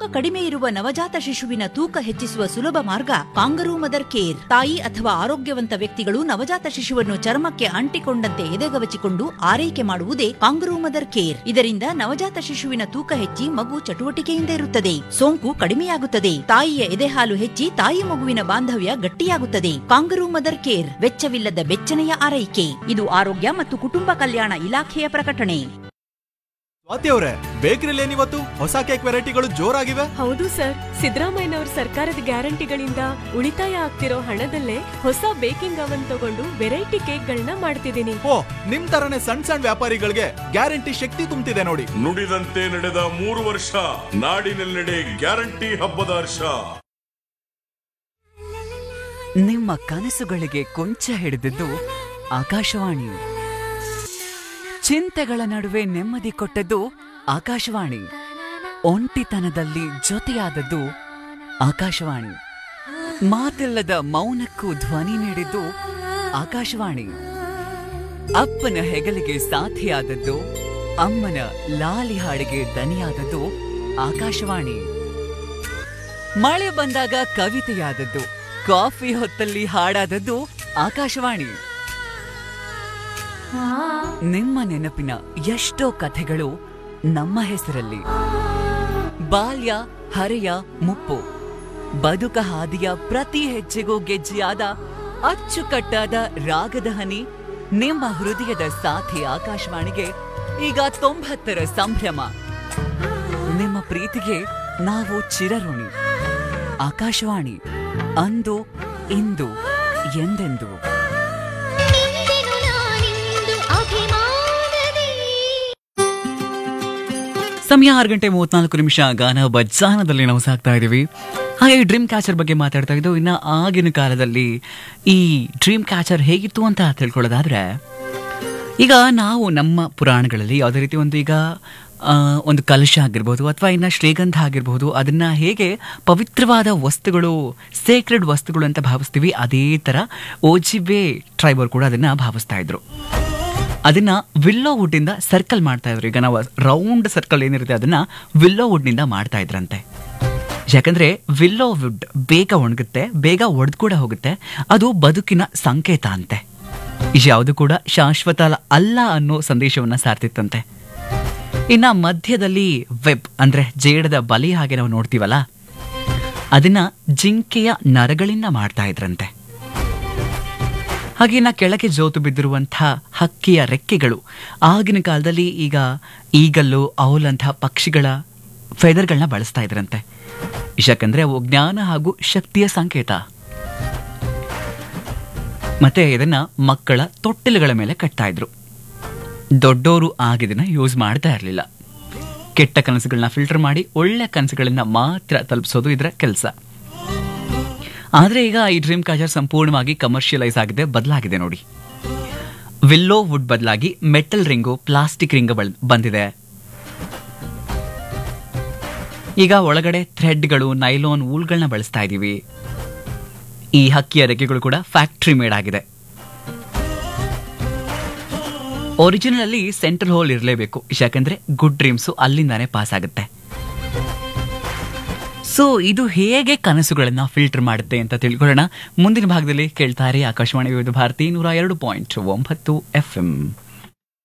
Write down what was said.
ಕಡಿಮೆ ಇರುವ ನವಜಾತ ಶಿಶುವಿನ ತೂಕ ಹೆಚ್ಚಿಸುವ ಸುಲಭ ಮಾರ್ಗ ಕಾಂಗರೂ ಮದರ್ ಕೇರ್ ತಾಯಿ ಅಥವಾ ಆರೋಗ್ಯವಂತ ವ್ಯಕ್ತಿಗಳು ನವಜಾತ ಶಿಶುವನ್ನು ಚರ್ಮಕ್ಕೆ ಅಂಟಿಕೊಂಡಂತೆ ಎದೆಗವಚಿಕೊಂಡು ಆರೈಕೆ ಮಾಡುವುದೇ ಕಾಂಗರೂ ಮದರ್ ಕೇರ್ ಇದರಿಂದ ನವಜಾತ ಶಿಶುವಿನ ತೂಕ ಹೆಚ್ಚಿ ಮಗು ಚಟುವಟಿಕೆಯಿಂದ ಇರುತ್ತದೆ ಸೋಂಕು ಕಡಿಮೆಯಾಗುತ್ತದೆ ತಾಯಿಯ ಎದೆಹಾಲು ಹೆಚ್ಚಿ ತಾಯಿ ಮಗುವಿನ ಬಾಂಧವ್ಯ ಗಟ್ಟಿಯಾಗುತ್ತದೆ ಕಾಂಗರೂ ಮದರ್ ಕೇರ್ ವೆಚ್ಚವಿಲ್ಲದ ಬೆಚ್ಚನೆಯ ಆರೈಕೆ ಇದು ಆರೋಗ್ಯ ಮತ್ತು ಕುಟುಂಬ ಕಲ್ಯಾಣ ಇಲಾಖೆಯ ಪ್ರಕಟಣೆ ಸ್ವಾತಿ ಅವರೇ ಬೇಕರಿಲಿ ಏನಿವತ್ತು ಹೊಸ ಕೇಕ್ ವೆರೈಟಿಗಳು ಜೋರಾಗಿವೆ ಹೌದು ಸರ್ ಸಿದ್ದರಾಮಯ್ಯನವರ ಸರ್ಕಾರದ ಗ್ಯಾರಂಟಿಗಳಿಂದ ಉಳಿತಾಯ ಆಗ್ತಿರೋ ಹಣದಲ್ಲೇ ಹೊಸ ಬೇಕಿಂಗ್ ಅವನ್ ತಗೊಂಡು ವೆರೈಟಿ ಕೇಕ್ಗಳನ್ನ ಮಾಡ್ತಿದ್ದೀನಿ ಓ ನಿಮ್ ತರನೇ ಸಣ್ಣ ಸಣ್ಣ ವ್ಯಾಪಾರಿಗಳಿಗೆ ಗ್ಯಾರಂಟಿ ಶಕ್ತಿ ತುಂಬುತ್ತಿದೆ ನೋಡಿ ನುಡಿದಂತೆ ನಡೆದ ಮೂರು ವರ್ಷ ನಾಡಿನೆಲ್ಲೆಡೆ ಗ್ಯಾರಂಟಿ ಹಬ್ಬದ ಹರ್ಷ ನಿಮ್ಮ ಕನಸುಗಳಿಗೆ ಕೊಂಚ ಹಿಡಿದಿದ್ದು ಆಕಾಶವಾಣಿ ಚಿಂತೆಗಳ ನಡುವೆ ನೆಮ್ಮದಿ ಕೊಟ್ಟದ್ದು ಆಕಾಶವಾಣಿ ಒಂಟಿತನದಲ್ಲಿ ಜೊತೆಯಾದದ್ದು ಆಕಾಶವಾಣಿ ಮಾತಿಲ್ಲದ ಮೌನಕ್ಕೂ ಧ್ವನಿ ನೀಡಿದ್ದು ಆಕಾಶವಾಣಿ ಅಪ್ಪನ ಹೆಗಲಿಗೆ ಸಾಥಿಯಾದದ್ದು ಅಮ್ಮನ ಲಾಲಿ ಹಾಡಿಗೆ ದನಿಯಾದದ್ದು ಆಕಾಶವಾಣಿ ಮಳೆ ಬಂದಾಗ ಕವಿತೆಯಾದದ್ದು ಕಾಫಿ ಹೊತ್ತಲ್ಲಿ ಹಾಡಾದದ್ದು ಆಕಾಶವಾಣಿ ನಿಮ್ಮ ನೆನಪಿನ ಎಷ್ಟೋ ಕಥೆಗಳು ನಮ್ಮ ಹೆಸರಲ್ಲಿ ಬಾಲ್ಯ ಹರೆಯ ಮುಪ್ಪು ಬದುಕ ಹಾದಿಯ ಪ್ರತಿ ಹೆಜ್ಜೆಗೂ ಗೆಜ್ಜೆಯಾದ ಅಚ್ಚುಕಟ್ಟಾದ ರಾಗದ ಹನಿ ನಿಮ್ಮ ಹೃದಯದ ಸಾಥಿ ಆಕಾಶವಾಣಿಗೆ ಈಗ ತೊಂಬತ್ತರ ಸಂಭ್ರಮ ನಿಮ್ಮ ಪ್ರೀತಿಗೆ ನಾವು ಚಿರಋಣಿ ಆಕಾಶವಾಣಿ ಅಂದು ಇಂದು ಎಂದೆಂದು ನಿಂದೆನು ನಾನಿಂದು ಅಭಿಮಾನದಿ ಸಮಯ ಆರು ಗಂಟೆ ಮೂವತ್ನಾಲ್ಕು ನಿಮಿಷ ಗಾನ ಬಜ್ಜಾನದಲ್ಲಿ ನಾವು ಸಾಕ್ತಾ ಇದ್ದೀವಿ ಹಾಗೆ ಡ್ರೀಮ್ ಕ್ಯಾಚರ್ ಬಗ್ಗೆ ಮಾತಾಡ್ತಾ ಇದ್ದು ಇನ್ನು ಆಗಿನ ಕಾಲದಲ್ಲಿ ಈ ಡ್ರೀಮ್ ಕ್ಯಾಚರ್ ಹೇಗಿತ್ತು ಅಂತ ತಿಳ್ಕೊಳ್ಳೋದಾದ್ರೆ ಈಗ ನಾವು ನಮ್ಮ ಪುರಾಣಗಳಲ್ಲಿ ಯಾವುದೇ ರೀತಿ ಒಂದು ಈಗ ಆ, ಒಂದು ಕಲಶ ಆಗಿರ್ಬೋದು ಅಥವಾ ಇನ್ನು ಶ್ರೀಗಂಧ ಆಗಿರ್ಬೋದು ಅದನ್ನ ಹೇಗೆ ಪವಿತ್ರವಾದ ವಸ್ತುಗಳು ಸೇಕ್ರೆಡ್ ವಸ್ತುಗಳು ಅಂತ ಭಾವಿಸ್ತೀವಿ ಅದೇ ಥರ ಓಜಿಬೆ ಟ್ರೈಬರ್ ಕೂಡ ಅದನ್ನ ಭಾವಿಸ್ತಾ ಇದ್ರು ಅದನ್ನ ವಿಲ್ಲೋ ವುಡ್ಡಿಂದ ಸರ್ಕಲ್ ಮಾಡ್ತಾ ಇದ್ರು ಈಗ ನಾವು ರೌಂಡ್ ಸರ್ಕಲ್ ಏನಿರುತ್ತೆ ಅದನ್ನ ವಿಲ್ಲೋ ವುಡ್ನಿಂದ ಮಾಡ್ತಾ ಇದ್ರಂತೆ ಯಾಕಂದ್ರೆ ವಿಲ್ಲೋ ವುಡ್ ಬೇಗ ಒಣಗುತ್ತೆ ಬೇಗ ಒಡೆದು ಕೂಡ ಹೋಗುತ್ತೆ ಅದು ಬದುಕಿನ ಸಂಕೇತ ಅಂತೆ ಯಾವುದು ಕೂಡ ಶಾಶ್ವತ ಅಲ್ಲ ಅನ್ನೋ ಸಂದೇಶವನ್ನ ಸಾರ್ತಿತ್ತಂತೆ ಇನ್ನ ಮಧ್ಯದಲ್ಲಿ ವೆಬ್ ಅಂದ್ರೆ ಜೇಡದ ಬಲಿ ಹಾಗೆ ನಾವು ನೋಡ್ತೀವಲ್ಲ ಅದನ್ನ ಜಿಂಕೆಯ ನರಗಳಿಂದ ಮಾಡ್ತಾ ಇದ್ರಂತೆ ಹಾಗೆ ಇನ್ನ ಕೆಳಗೆ ಜೋತು ಬಿದ್ದಿರುವಂಥ ಹಕ್ಕಿಯ ರೆಕ್ಕೆಗಳು ಆಗಿನ ಕಾಲದಲ್ಲಿ ಈಗ ಈಗಲ್ಲು ಅವಲಂತಹ ಪಕ್ಷಿಗಳ ಫೆದರ್ಗಳನ್ನ ಬಳಸ್ತಾ ಇದ್ರಂತೆ ಯಾಕಂದ್ರೆ ಅವು ಜ್ಞಾನ ಹಾಗೂ ಶಕ್ತಿಯ ಸಂಕೇತ ಮತ್ತೆ ಇದನ್ನ ಮಕ್ಕಳ ತೊಟ್ಟಿಲುಗಳ ಮೇಲೆ ಕಟ್ತಾ ಇದ್ರು ದೊಡ್ಡೋರು ಆಗಿದನ್ನ ಯೂಸ್ ಮಾಡ್ತಾ ಇರಲಿಲ್ಲ ಕೆಟ್ಟ ಕನಸುಗಳನ್ನ ಫಿಲ್ಟರ್ ಮಾಡಿ ಒಳ್ಳೆ ಕನಸುಗಳನ್ನ ಮಾತ್ರ ತಲುಪಿಸೋದು ಇದರ ಕೆಲಸ ಆದ್ರೆ ಈಗ ಈ ಡ್ರೀಮ್ ಕ್ಯಾಚರ್ ಸಂಪೂರ್ಣವಾಗಿ ಕಮರ್ಷಿಯಲೈಸ್ ಆಗಿದೆ ಬದಲಾಗಿದೆ ನೋಡಿ ವಿಲ್ಲೋ ವುಡ್ ಬದಲಾಗಿ ಮೆಟಲ್ ರಿಂಗು ಪ್ಲಾಸ್ಟಿಕ್ ರಿಂಗ್ ಬಂದಿದೆ ಈಗ ಒಳಗಡೆ ಥ್ರೆಡ್ಗಳು ನೈಲೋನ್ ವೂಲ್ಗಳನ್ನ ಬಳಸ್ತಾ ಇದೀವಿ ಈ ಹಕ್ಕಿಯ ರೆಕ್ಕೆಗಳು ಕೂಡ ಫ್ಯಾಕ್ಟ್ರಿ ಮೇಡ್ ಆಗಿದೆ ಒರಿಜಿನಲ್ ಅಲ್ಲಿ ಸೆಂಟ್ರಲ್ ಹೋಲ್ ಇರಲೇಬೇಕು ಯಾಕಂದ್ರೆ ಗುಡ್ ಡ್ರೀಮ್ಸು ಅಲ್ಲಿಂದಾನೇ ಪಾಸ್ ಆಗುತ್ತೆ ಸೊ ಇದು ಹೇಗೆ ಕನಸುಗಳನ್ನ ಫಿಲ್ಟರ್ ಮಾಡುತ್ತೆ ಅಂತ ತಿಳ್ಕೊಳ್ಳೋಣ ಮುಂದಿನ ಭಾಗದಲ್ಲಿ ಕೇಳ್ತಾರೆ ಆಕಾಶವಾಣಿ ವಿವಿಧ ಭಾರತಿ ನೂರ ಎರಡು ಪಾಯಿಂಟ್ ಒಂಬತ್ತು ಎಫ್ ಎಂ